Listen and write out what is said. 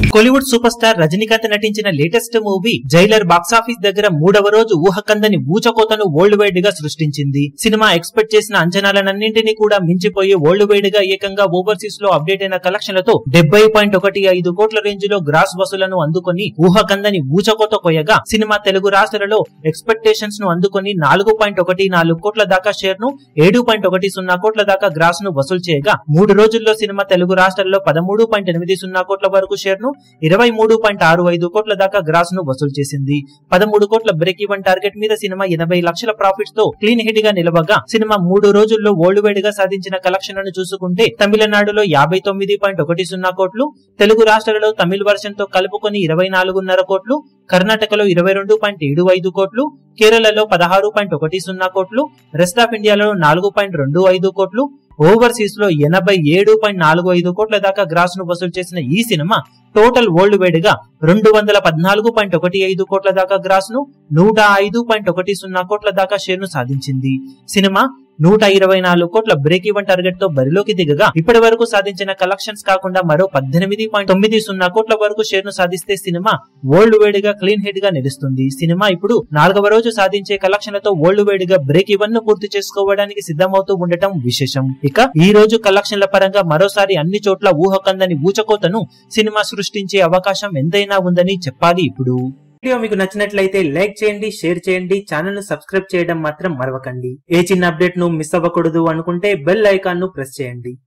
Kollywood super star Rajinikanth నటించిన latest movie Jailer box office దగ్గర మూడవ రోజు ఊహకందని ఊచకోతను వరల్డ్ వైడ్ గా సృష్టించింది సినిమా ఎక్స్పెక్ట్ చేసిన అంచనాలన్నింటినీ కూడా మించిపోయి వరల్డ్ వైడ్ గా ఏకంగా ఓవర్సీస్ లో అప్డేట్ అయిన కలెక్షన్లతో డెబ్బై పాయింట్ ఒకటి ఐదు కోట్ల రేంజ్ లో గ్రాస్ వసూలను అందుకొని ఊహకందని ఊచకోత కొయ్యగా సినిమా తెలుగు రాష్ట్రాలలో ఎక్స్పెక్టేషన్స్ ను అందుకొని నాలుగు పాయింట్ ఒకటి నాలుగు కోట్ల దాకా షేర్ ను ఏడు పాయింట్ ఒకటి సున్నా కోట్ల దాకా గ్రాస్ ను వసూలు చేయగా మూడు రోజుల్లో సినిమా తెలుగు రాష్ట్రాల్లో పదమూడు పాయింట్ ఎనిమిది సున్నా కోట్ల వరకు షేర్ ను ఇరవై మూడు పాయింట్ ఆరు ఐదు కోట్ల దాకా గ్రాస్ ను వసూలు చేసింది పదమూడు కోట్ల బ్రేక్ ఈవెన్ టార్గెట్ మీద సినిమా ఎనభై లక్షల ప్రాఫిట్స్ తో క్లీన్ హిట్ గా నిలవగా సినిమా మూడు రోజుల్లో వరల్డ్ వైడ్ గా సాధించిన కలెక్షన్లను చూసుకుంటే తమిళనాడులో యాభై తొమ్మిది పాయింట్ ఒకటి సున్నా కోట్లు తెలుగు రాష్ట్రాలలో తమిళ వర్షన్ తో కలుపుకొని ఇరవై నాలుగున్నర కోట్లు కర్ణాటకలో ఇరవై రెండు పాయింట్ ఏడు ఐదు కోట్లు కేరళలో పదహారు పాయింట్ ఒకటి సున్నా కోట్లు రెస్ట్ ఆఫ్ ఇండియాలో నాలుగు పాయింట్ రెండు ఐదు కోట్లు ఓవర్సీస్ లో ఎనభై ఏడు పాయింట్ నాలుగు ఐదు కోట్ల దాకా గ్రాస్ ను వసూలు చేసిన ఈ సినిమా టోటల్ వరల్డ్ వైడ్ గా రెండు వందల పద్నాలుగు పాయింట్ ఒకటి ఐదు కోట్ల దాకా గ్రాస్ ను నూట ఐదు పాయింట్ ఒకటి సున్నా కోట్ల దాకా షేర్ ను సాధించింది సినిమా నూట ఇరవై నాలుగు కోట్ల బ్రేక్ ఈవెన్ టార్గెట్ తో బరిలోకి దిగగా ఇప్పటి వరకు సాధించిన కలెక్షన్స్ కాకుండా మరో పద్దెనిమిది పాయింట్ తొమ్మిది సున్నా కోట్ల వరకు షేర్ ను సాధిస్తే సినిమా వరల్డ్ వైడ్ గా క్లీన్ హిట్ గా నిలుస్తుంది సినిమా ఇప్పుడు నాలుగవ రోజు సాధించే కలెక్షన్లతో వరల్డ్ వైడ్ గా బ్రేక్ ఈవెన్ ను పూర్తి చేసుకోవడానికి సిద్ధమవుతూ ఉండటం విశేషం ఇక ఈ రోజు కలెక్షన్ల పరంగా మరోసారి అన్ని చోట్ల ఊహకందని ఊచకోతను సినిమా సృష్టించే అవకాశం ఎంతైనా ఉందని చెప్పాలి ఇప్పుడు వీడియో మీకు నచ్చినట్లయితే లైక్ చేయండి షేర్ చేయండి ఛానల్ ను సబ్స్క్రైబ్ చేయడం మాత్రం మరవకండి ఏ చిన్న అప్డేట్ ను మిస్ అవ్వకూడదు అనుకుంటే బెల్ ఐకాన్ ను ప్రెస్ చేయండి